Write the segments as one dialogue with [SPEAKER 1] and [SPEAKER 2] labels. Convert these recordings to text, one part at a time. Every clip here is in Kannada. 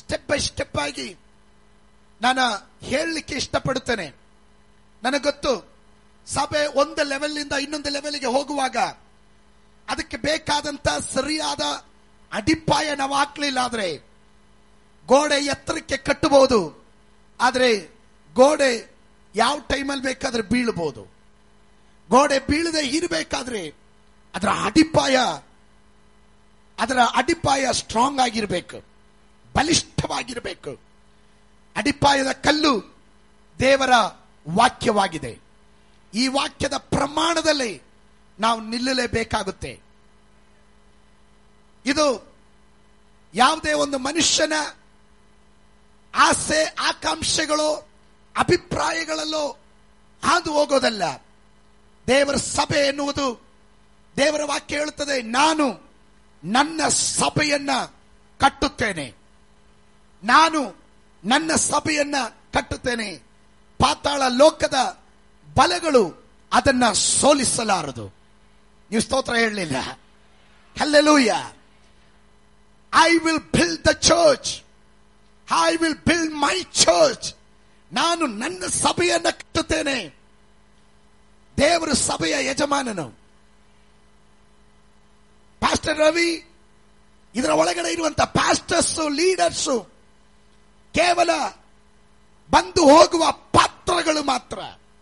[SPEAKER 1] ಸ್ಟೆಪ್ ಬೈ ಸ್ಟೆಪ್ ಆಗಿ ನಾನು ಹೇಳಲಿಕ್ಕೆ ಇಷ್ಟಪಡುತ್ತೇನೆ ನನಗೆ ಗೊತ್ತು ಸಭೆ ಒಂದು ಲೆವೆಲ್ ಇಂದ ಇನ್ನೊಂದು ಲೆವೆಲ್ಗೆ ಹೋಗುವಾಗ ಅದಕ್ಕೆ ಬೇಕಾದಂತ ಸರಿಯಾದ ಅಡಿಪಾಯ ನಾವು ಹಾಕ್ಲಿಲ್ಲ ಆದ್ರೆ ಗೋಡೆ ಎತ್ತರಕ್ಕೆ ಕಟ್ಟಬಹುದು ಆದ್ರೆ ಗೋಡೆ ಯಾವ ಟೈಮಲ್ಲಿ ಬೇಕಾದ್ರೆ ಬೀಳಬಹುದು ಗೋಡೆ ಬೀಳದೆ ಇರಬೇಕಾದ್ರೆ ಅದರ ಅಡಿಪಾಯ ಅದರ ಅಡಿಪಾಯ ಸ್ಟ್ರಾಂಗ್ ಆಗಿರಬೇಕು ಬಲಿಷ್ಠವಾಗಿರಬೇಕು ಅಡಿಪಾಯದ ಕಲ್ಲು ದೇವರ ವಾಕ್ಯವಾಗಿದೆ ಈ ವಾಕ್ಯದ ಪ್ರಮಾಣದಲ್ಲಿ ನಾವು ನಿಲ್ಲಲೇಬೇಕಾಗುತ್ತೆ ಇದು ಯಾವುದೇ ಒಂದು ಮನುಷ್ಯನ ಆಸೆ ಆಕಾಂಕ್ಷೆಗಳು ಅಭಿಪ್ರಾಯಗಳಲ್ಲೋ ಹಾದು ಹೋಗೋದಲ್ಲ ದೇವರ ಸಭೆ ಎನ್ನುವುದು ದೇವರ ವಾಕ್ಯ ಹೇಳುತ್ತದೆ ನಾನು ನನ್ನ ಸಭೆಯನ್ನ ಕಟ್ಟುತ್ತೇನೆ ನಾನು ನನ್ನ ಸಭೆಯನ್ನ ಕಟ್ಟುತ್ತೇನೆ ಪಾತಾಳ ಲೋಕದ ಬಲಗಳು ಅದನ್ನ ಸೋಲಿಸಲಾರದು ನೀವು ಸ್ತೋತ್ರ ಹೇಳಲಿಲ್ಲ hallelujah I will build the church I will build my church ನಾನು ನನ್ನ ಸಭೆಯನ್ನ ಕಟ್ಟುತ್ತೇನೆ ದೇವರು ಸಭೆಯ ಯಜಮಾನನು ಪಾಸ್ಟರ್ ರವಿ ಇದರ ಒಳಗಡೆ ಇರುವಂತ ಪಾಸ್ಟರ್ಸ್ ಲೀಡರ್ಸ್ ಕೇವಲ ಬಂದು ಹೋಗುವ ಪಾತ್ರಗಳು ಮಾತ್ರ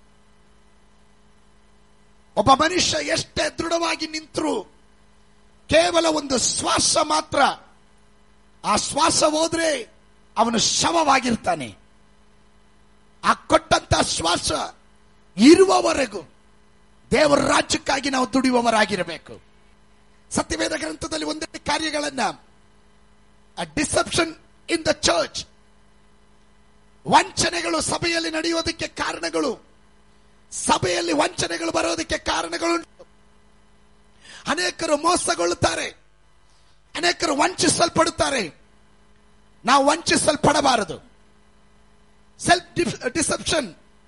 [SPEAKER 1] ಒಬ್ಬ ಮನುಷ್ಯ ಎಷ್ಟೇ ದೃಢವಾಗಿ ನಿಂತರೂ ಕೇವಲ ಒಂದು ಶ್ವಾಸ ಮಾತ್ರ ಆ ಶ್ವಾಸ ಹೋದ್ರೆ ಅವನು ಶವವಾಗಿರ್ತಾನೆ ಆ ಕೊಟ್ಟಂತ ಶ್ವಾಸ ಇರುವವರೆಗೂ ದೇವರ ರಾಜ್ಯಕ್ಕಾಗಿ ನಾವು ದುಡಿಯುವವರಾಗಿರಬೇಕು ಸತ್ಯವೇದ ಗ್ರಂಥದಲ್ಲಿ ಒಂದೆರಡು ಕಾರ್ಯಗಳನ್ನ ಡಿಸೆಪ್ಷನ್ ಇನ್ ದ ಚರ್ಚ್ ವಂಚನೆಗಳು ಸಭೆಯಲ್ಲಿ ನಡೆಯೋದಕ್ಕೆ ಕಾರಣಗಳು ಸಭೆಯಲ್ಲಿ ವಂಚನೆಗಳು ಬರೋದಕ್ಕೆ ಕಾರಣಗಳುಂಟು ಅನೇಕರು ಮೋಸಗೊಳ್ಳುತ್ತಾರೆ ಅನೇಕರು ವಂಚಿಸಲ್ಪಡುತ್ತಾರೆ ನಾವು ವಂಚಿಸಲ್ಪಡಬಾರದು ಸೆಲ್ಫ್ ಡಿಸೆಪ್ಷನ್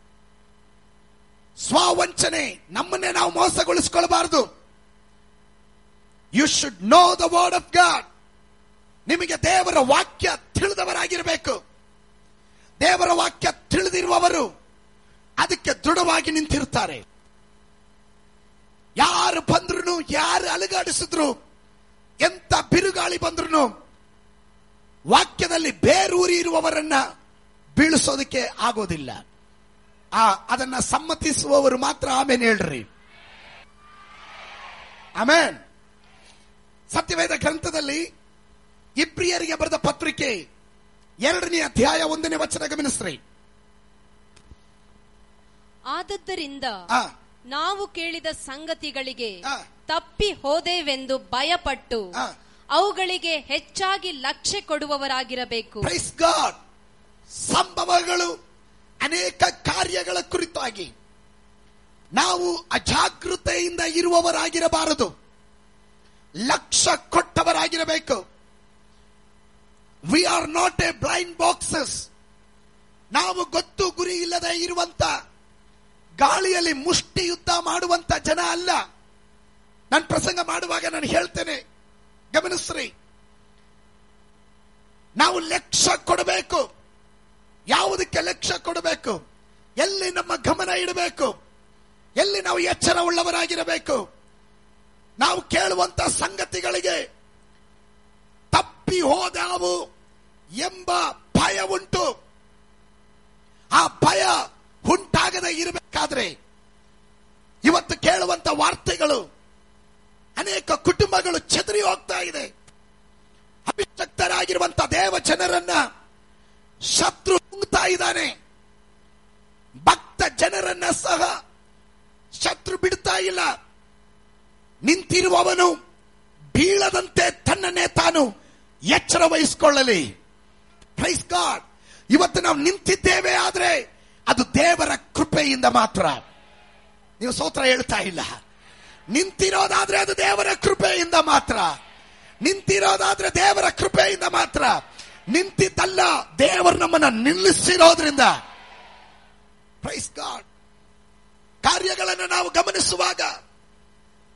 [SPEAKER 1] ಸ್ವಾವಂಚನೆ ನಮ್ಮನ್ನೇ ನಾವು ಮೋಸಗೊಳಿಸಿಕೊಳ್ಳಬಾರದು you should know the word of God ನಿಮಗೆ ದೇವರ ವಾಕ್ಯ ತಿಳಿದವರಾಗಿರಬೇಕು ದೇವರ ವಾಕ್ಯ ತಿಳಿದಿರುವವರು ಅದಕ್ಕೆ ದೃಢವಾಗಿ ನಿಂತಿರ್ತಾರೆ ಯಾರು ಬಂದ್ರು ಯಾರು ಅಲುಗಾಡಿಸಿದ್ರು ಎಂತ ಬಿರುಗಾಳಿ ಬಂದ್ರು ವಾಕ್ಯದಲ್ಲಿ ಬೇರೂರಿ ಇರುವವರನ್ನ ಬೀಳಿಸೋದಕ್ಕೆ ಆಗೋದಿಲ್ಲ ಆ ಅದನ್ನ ಸಮ್ಮತಿಸುವವರು ಮಾತ್ರ ಆಮೇಲೆ ಹೇಳ್ರಿ ಆಮೇನ್ ಸತ್ಯವೇದ ಗ್ರಂಥದಲ್ಲಿ ಇಬ್ರಿಯರಿಗೆ ಬರೆದ ಪತ್ರಿಕೆ ಎರಡನೇ ಅಧ್ಯಾಯ ಒಂದನೇ ವಚನ ಗಮನಿಸ್ರಿ
[SPEAKER 2] ಆದದ್ದರಿಂದ
[SPEAKER 1] ಆ,
[SPEAKER 2] ನಾವು ಕೇಳಿದ ಸಂಗತಿಗಳಿಗೆ
[SPEAKER 1] ಆ.
[SPEAKER 2] ತಪ್ಪಿ ಹೋದೇವೆಂದು ಭಯಪಟ್ಟು
[SPEAKER 1] ಆ.
[SPEAKER 2] ಅವುಗಳಿಗೆ ಹೆಚ್ಚಾಗಿ ಲಕ್ಷ್ಯ ಕೊಡುವವರಾಗಿರಬೇಕು
[SPEAKER 1] ಪ್ರೈಸ್ ಗಾಡ್ ಸಂಭವಗಳು ಅನೇಕ ಕಾರ್ಯಗಳ ಕುರಿತಾಗಿ ನಾವು ಅಜಾಗೃತೆಯಿಂದ ಇರುವವರಾಗಿರಬಾರದು ಲಕ್ಷ್ಯ ಕೊಟ್ಟವರಾಗಿರಬೇಕು we are not a blind boxes ನಾವು ಗೊತ್ತು ಗುರಿ ಇಲ್ಲದೆ ಇರುವಂತ ಗಾಳಿಯಲ್ಲಿ ಮುಷ್ಟಿ ಯುದ್ಧ ಮಾಡುವಂತ ಜನ ಅಲ್ಲ ನಾನು ಪ್ರಸಂಗ ಮಾಡುವಾಗ ನಾನು ಹೇಳ್ತೇನೆ ಗಮನಿಸ್ರಿ ನಾವು ಲಕ್ಷ್ಯ ಕೊಡಬೇಕು ಯಾವುದಕ್ಕೆ ಲಕ್ಷ್ಯ ಕೊಡಬೇಕು ಎಲ್ಲಿ ನಮ್ಮ ಗಮನ ಇಡಬೇಕು ಎಲ್ಲಿ ನಾವು ಎಚ್ಚರ ಉಳ್ಳವರಾಗಿರಬೇಕು ನಾವು ಕೇಳುವಂತ ಸಂಗತಿಗಳಿಗೆ ತಪ್ಪಿ ಹೋದಾವು ಎಂಬ ಭಯ ಉಂಟು ಆ ಭಯ ಉಂಟಾಗದೆ ಇರಬೇಕಾದ್ರೆ ಇವತ್ತು ಕೇಳುವಂತ ವಾರ್ತೆಗಳು ಅನೇಕ ಕುಟುಂಬಗಳು ಚದರಿ ಹೋಗ್ತಾ ಇದೆ ಅಭಿಷಕ್ತರಾಗಿರುವಂತ ದೇವ ಜನರನ್ನ ಶತ್ರು ನುಂಗ್ತಾ ಇದ್ದಾನೆ ಭಕ್ತ ಜನರನ್ನ ಸಹ ಶತ್ರು ಬಿಡ್ತಾ ಇಲ್ಲ ನಿಂತಿರುವವನು ಬೀಳದಂತೆ ತನ್ನನ್ನೇ ತಾನು ಎಚ್ಚರ ವಹಿಸಿಕೊಳ್ಳಲಿ ಪ್ರೈಸ್ ಗಾಡ್ ಇವತ್ತು ನಾವು ನಿಂತಿದ್ದೇವೆ ಆದ್ರೆ ಅದು ದೇವರ ಕೃಪೆಯಿಂದ ಮಾತ್ರ ನೀವು ಸೋತ್ರ ಹೇಳ್ತಾ ಇಲ್ಲ ನಿಂತಿರೋದಾದ್ರೆ ಅದು ದೇವರ ಕೃಪೆಯಿಂದ ಮಾತ್ರ ನಿಂತಿರೋದಾದ್ರೆ ದೇವರ ಕೃಪೆಯಿಂದ ಮಾತ್ರ ನಿಂತಿದ್ದಲ್ಲ ದೇವರು ನಮ್ಮನ್ನ ನಿಲ್ಲಿಸಿರೋದ್ರಿಂದ ಪ್ರೈಸ್ ಗಾಡ್ ಕಾರ್ಯಗಳನ್ನು ನಾವು ಗಮನಿಸುವಾಗ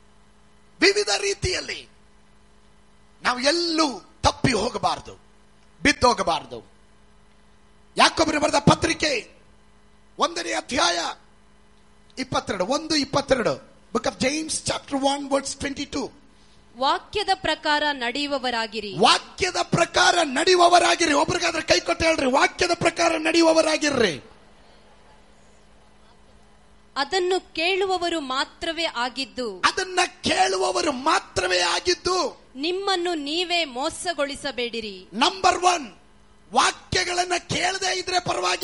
[SPEAKER 1] ವಿವಿಧ ರೀತಿಯಲ್ಲಿ ನಾವು ಎಲ್ಲೂ ತಪ್ಪಿ ಹೋಗಬಾರದು ಬಿದ್ದೋಗಬಾರದು ಯಾಕೊಬ್ಬರು ಬರೆದ ಪತ್ರಿಕೆ ಒಂದನೇ ಅಧ್ಯಾಯ ಇಪ್ಪತ್ತೆರಡು ಒಂದು ಇಪ್ಪತ್ತೆರಡು book of James chapter one words twenty two
[SPEAKER 2] ವಾಕ್ಯದ ಪ್ರಕಾರ ನಡೆಯುವವರಾಗಿರಿ
[SPEAKER 1] ವಾಕ್ಯದ ಪ್ರಕಾರ ನಡೆಯುವವರಾಗಿರಿ ಒಬ್ರಿಗಾದ್ರೆ ಕೈ ಕೊಟ್ಟು ಹೇಳ್ರಿ ವಾಕ್ಯದ ಪ್ರಕಾರ ನಡೆಯುವವರಾಗಿರ್ರಿ
[SPEAKER 2] ಅದನ್ನು ಕೇಳುವವರು ಮಾತ್ರವೇ ಆಗಿದ್ದು
[SPEAKER 1] ಅದನ್ನ ಕೇಳುವವರು ಮಾತ್ರವೇ ಆಗಿದ್ದು
[SPEAKER 2] ನಿಮ್ಮನ್ನು ನೀವೇ ಮೋಸಗೊಳಿಸಬೇಡಿರಿ
[SPEAKER 1] ನಂಬರ್ ಒನ್ ವಾಕ್ಯಗಳನ್ನ ಕೇಳದೇ ಇದ್ರೆ ಪರವಾಗಿ